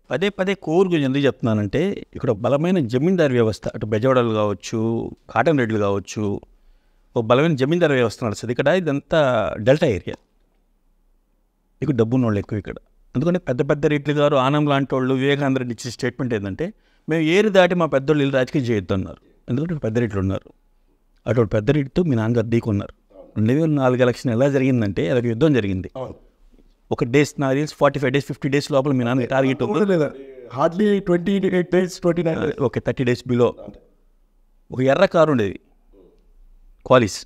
పదే పదే కోర్ గురించి ఎందుకు చెప్తున్నానంటే ఇక్కడ బలమైన జమీందారు వ్యవస్థ అటు బెజవాడలు కావచ్చు కాటన్ రెడ్లు కావచ్చు ఒక బలమైన జమీందారు వ్యవస్థ నడుస్తుంది ఇక్కడ ఇదంతా డెల్టా ఏరియా ఇక్కడ డబ్బు ఉన్న వాళ్ళు ఎక్కువ ఇక్కడ ఎందుకంటే పెద్ద పెద్ద రెడ్లు గారు ఆనం లాంటి వాళ్ళు వివేకానంద రెడ్డి ఇచ్చే స్టేట్మెంట్ ఏంటంటే మేము ఏరు దాటి మా పెద్దోళ్ళు వీళ్ళు రాజకీయం చేయొద్దు అన్నారు ఎందుకంటే ఇక్కడ పెద్ద రెడ్లు ఉన్నారు అటువంటి పెద్ద రెడ్డితో మీ నాన్నగారు ఢీకున్నారు రెండు వేల నాలుగు ఎలక్షన్ ఎలా జరిగిందంటే అదొక యుద్ధం జరిగింది ఒక డేస్ నాకు తెలిసి forty five days fifty days లోపల మీ నాన్న టార్గెట్ ఉంది లేదా hardly twenty eight days twenty nine okay thirty days below ఒక ఎర్ర కారు ఉండేది క్వాలిస్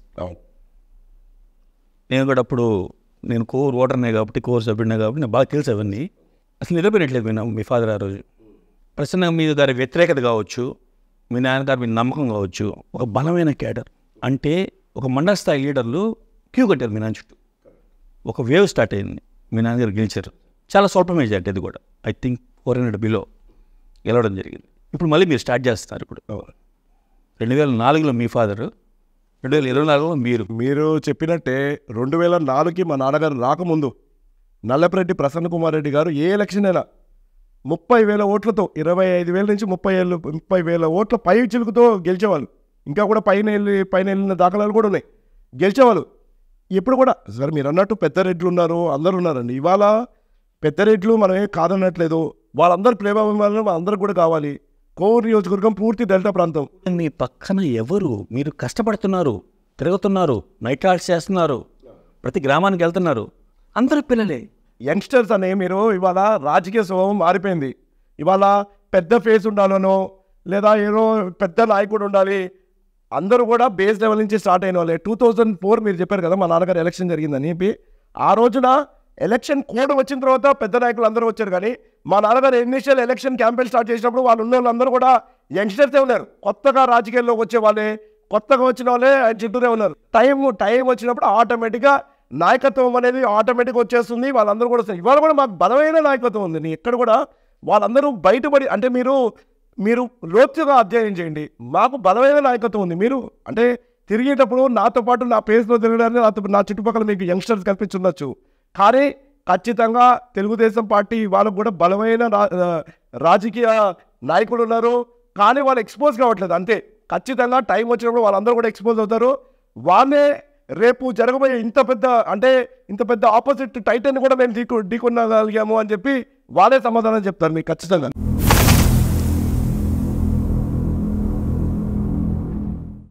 నేను కూడా అప్పుడు నేను కోర్ ఓటర్నే కాబట్టి కోర్ సభ్యుడినే కాబట్టి నాకు బాగా తెలుసు అవన్నీ అసలు నిలబెట్టలేదు మీ నా- మీ ఫాదర్ ఆ రోజు ప్రసన్న మీ గారి వ్యతిరేకత కావచ్చు మీ నాన్నగారి మీద నమ్మకం కావచ్చు ఒక బలమైన క్యాడర్ అంటే ఒక మండల స్థాయి లీడర్లు క్యూ కట్టారు మీ నాన్న చుట్టూ ఒక వేవ్ స్టార్ట్ అయింది మీ నాన్నగారు గెలిచారు చాలా స్వల్పం ఏజ్ అంటే ఇది కూడా I think four hundred below గెలవడం జరిగింది ఇప్పుడు మళ్ళీ మీరు స్టార్ట్ చేస్తున్నారు ఇప్పుడు రెండు వేల నాలుగులో మీ ఫాదరు రెండు వేల ఇరవై నాలుగులో మీరు మీరు చెప్పినట్టే రెండు వేల నాలుగుకి మా నాన్నగారు రాకముందు నల్లపరెడ్డి ప్రసన్న కుమార్ రెడ్డి గారు ఏ ఎలక్షన్ అయినా ముప్పై వేల ఓట్లతో ఇరవై ఐదు వేల నుంచి ముప్పై ఏళ్ళు ముప్పై వేల ఓట్ల పై చిలుకుతో గెలిచేవాళ్ళు ఇంకా కూడా పైన వెళ్ళి పైన వెళ్ళిన దాఖలాలు కూడా ఉన్నాయి గెలిచేవాళ్ళు ఇప్పుడు కూడా సార్ మీరు అన్నట్టు పెద్ద రెడ్లు ఉన్నారు అందరు ఉన్నారండి ఇవాళ పెద్ద రెడ్లు మనం ఏం కాదనట్లేదు వాళ్ళందరూ ప్రేమాభిమానులు అందరూ కూడా కావాలి కోవూరు నియోజకవర్గం పూర్తి డెల్టా ప్రాంతం మీ పక్కన ఎవరు మీరు కష్టపడుతున్నారు తిరుగుతున్నారు నైట్ హాల్ట్స్ చేస్తున్నారు ప్రతి గ్రామానికి వెళ్తున్నారు అందరూ పిల్లలే యంగ్స్టర్స్ అనే మీరు ఇవాళ రాజకీయ స్వభావం మారిపోయింది ఇవాళ పెద్ద ఫేస్ ఉండాలనో లేదా ఏదో పెద్ద నాయకుడు ఉండాలి అందరూ కూడా బేస్ లెవెల్ నుంచి స్టార్ట్ అయిన వాళ్ళే టూ థౌజండ్ ఫోర్ మీరు చెప్పారు కదా మా నాన్నగారు ఎలక్షన్ జరిగిందని చెప్పి ఆ రోజున ఎలక్షన్ కోడ్ వచ్చిన తర్వాత పెద్ద నాయకులు అందరూ వచ్చారు కానీ మా నాన్నగారు ఇనిషియల్ ఎలక్షన్ క్యాంపెయిన్ స్టార్ట్ చేసినప్పుడు వాళ్ళు ఉన్న వాళ్ళందరూ కూడా యంగ్స్టర్సే ఉన్నారు కొత్తగా రాజకీయాల్లోకి వచ్చే వాళ్ళే కొత్తగా వచ్చిన వాళ్ళే ఆయన చుట్టూనే ఉన్నారు టైం టైం వచ్చినప్పుడు ఆటోమేటిక్గా నాయకత్వం అనేది ఆటోమేటిక్గా వచ్చేస్తుంది వాళ్ళందరూ కూడా వస్తారు. ఇవాళ కూడా మాకు బలమైన నాయకత్వం ఉంది నీ ఎక్కడ కూడా వాళ్ళందరూ బయటపడి అంటే మీరు మీరు లోతుగా అధ్యయనం చేయండి మాకు బలమైన నాయకత్వం ఉంది మీరు అంటే తిరిగేటప్పుడు నాతో పాటు నా పేస్లో తిరగడానికి నాతో నా చుట్టుపక్కల మీకు యంగ్స్టర్స్ కనిపించుండొచ్చు కానీ ఖచ్చితంగా తెలుగుదేశం పార్టీ వాళ్ళకు కూడా బలమైన రా- ఆ, రాజకీయ నాయకులు ఉన్నారు కానీ వాళ్ళు ఎక్స్పోజ్ కావట్లేదు అంతే ఖచ్చితంగా టైం వచ్చినప్పుడు వాళ్ళందరూ కూడా ఎక్స్పోజ్ అవుతారు వాళ్ళే రేపు జరగబోయే ఇంత పెద్ద అంటే ఇంత పెద్ద ఆపోజిట్ టైటన్ కూడా మేము ఢీకొ ఢీకొనగలిగాము అని చెప్పి వాళ్ళే సమాధానం చెప్తారు మీకు ఖచ్చితంగా